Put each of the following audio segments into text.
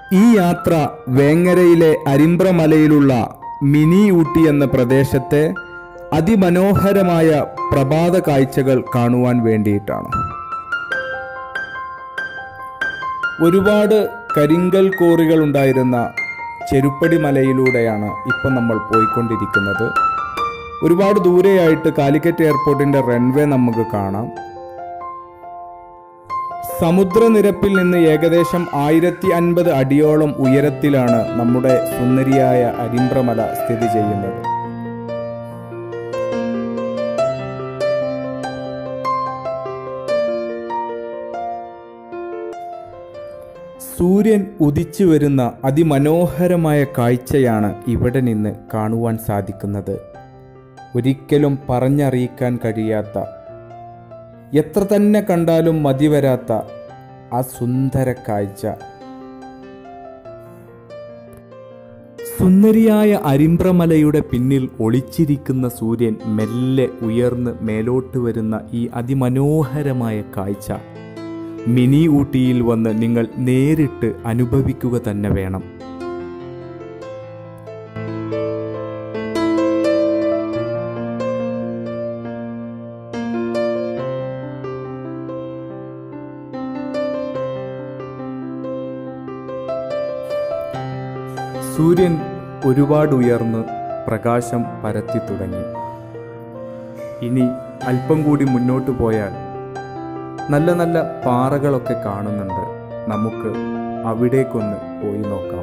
ഈ യാത്ര വേങ്ങരയിലെ അരിമ്പ്രമലയിലുള്ള മിനി ഊട്ടി എന്ന പ്രദേശത്തെ അതിമനോഹരമായ പ്രഭാത കാഴ്ചകൾ കാണുവാൻ വേണ്ടിയിട്ടാണ് ഒരുപാട് കരിങ്കൽ കോറികൾ ഉണ്ടായിരുന്ന ചെരുപ്പടി മലയിലൂടെയാണ് ഇപ്പം നമ്മൾ പോയിക്കൊണ്ടിരിക്കുന്നത് ഒരുപാട് ദൂരെയായിട്ട് കാലിക്കറ്റ് എയർപോർട്ടിന്റെ റൺവേ നമുക്ക് കാണാം സമുദ്രനിരപ്പിൽ നിന്ന് ഏകദേശം ആയിരത്തി അൻപത് അടിയോളം ഉയരത്തിലാണ് നമ്മുടെ സുന്ദരിയായ അരിമ്പ്രമല സ്ഥിതി ചെയ്യുന്നത് സൂര്യൻ ഉദിച്ചു വരുന്ന അതിമനോഹരമായ കാഴ്ചയാണ് ഇവിടെ നിന്ന് കാണുവാൻ സാധിക്കുന്നത് ഒരിക്കലും പറഞ്ഞറിയിക്കാൻ കഴിയാത്ത എത്ര തന്നെ കണ്ടാലും മതിവരാത്ത ആ സുന്ദര കാഴ്ച സുന്ദരിയായ അരിമ്പ്രമലയുടെ പിന്നിൽ ഒളിച്ചിരിക്കുന്ന സൂര്യൻ മെല്ലെ ഉയർന്ന് മേലോട്ട് വരുന്ന ഈ അതിമനോഹരമായ കാഴ്ച മിനി ഊട്ടിയിൽ വന്ന് നിങ്ങൾ നേരിട്ട് അനുഭവിക്കുക തന്നെ വേണം സൂര്യൻ ഒരുപാട് ഉയർന്ന് പ്രകാശം പരത്തി തുടങ്ങി ഇനി അല്പം കൂടി മുന്നോട്ട് പോയാൽ നല്ല നല്ല പാറകളൊക്കെ കാണുന്നുണ്ട് നമുക്ക് അവിടേക്കൊന്ന് പോയി നോക്കാം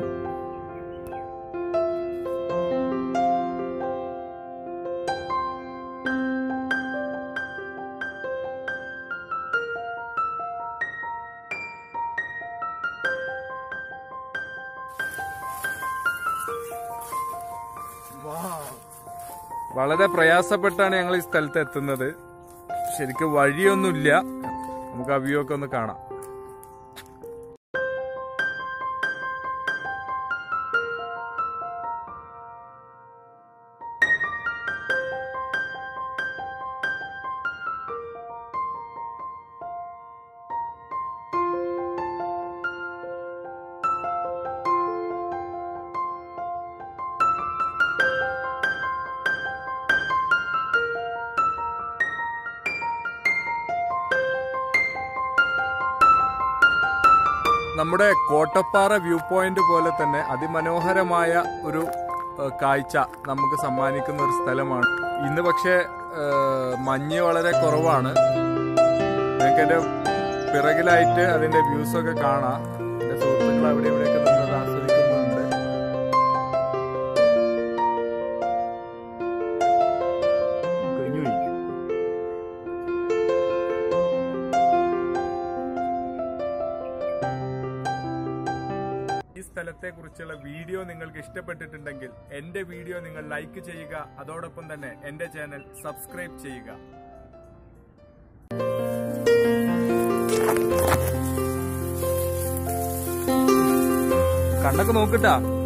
വളരെ പ്രയാസപ്പെട്ടാണ് ഞങ്ങൾ ഈ സ്ഥലത്ത് എത്തുന്നത് ശരിക്കും വഴിയൊന്നുമില്ല നമുക്ക് ആ വ്യൂ ഒക്കെ ഒന്ന് കാണാം നമ്മുടെ കോട്ടപ്പാറ വ്യൂ പോയിന്റ് പോലെ തന്നെ അതിമനോഹരമായ ഒരു ഏഹ്, കാഴ്ച നമുക്ക് സമ്മാനിക്കുന്ന ഒരു സ്ഥലമാണ് ഇന്ന് പക്ഷേ ഏഹ്, മഞ്ഞ് വളരെ കുറവാണ് നിങ്ങൾക്ക് എന്റെ പിറകിലായിട്ട് അതിന്റെ വ്യൂസ് ഒക്കെ കാണാം എന്റെ സുഹൃത്തുക്കൾ അവിടെ ഇവിടെയൊക്കെ നിന്നത് ആസ്വദിക്കുന്നുണ്ട് കഴിഞ്ഞുപോയി ഈ സ്ഥലത്തെ കുറിച്ചുള്ള വീഡിയോ നിങ്ങൾക്ക് ഇഷ്ടപ്പെട്ടിട്ടുണ്ടെങ്കിൽ എന്റെ വീഡിയോ നിങ്ങൾ ലൈക്ക് ചെയ്യുക അതോടൊപ്പം തന്നെ എന്റെ ചാനൽ സബ്സ്ക്രൈബ് ചെയ്യുക കണ്ണൊക്കെ നോക്കട്ടാ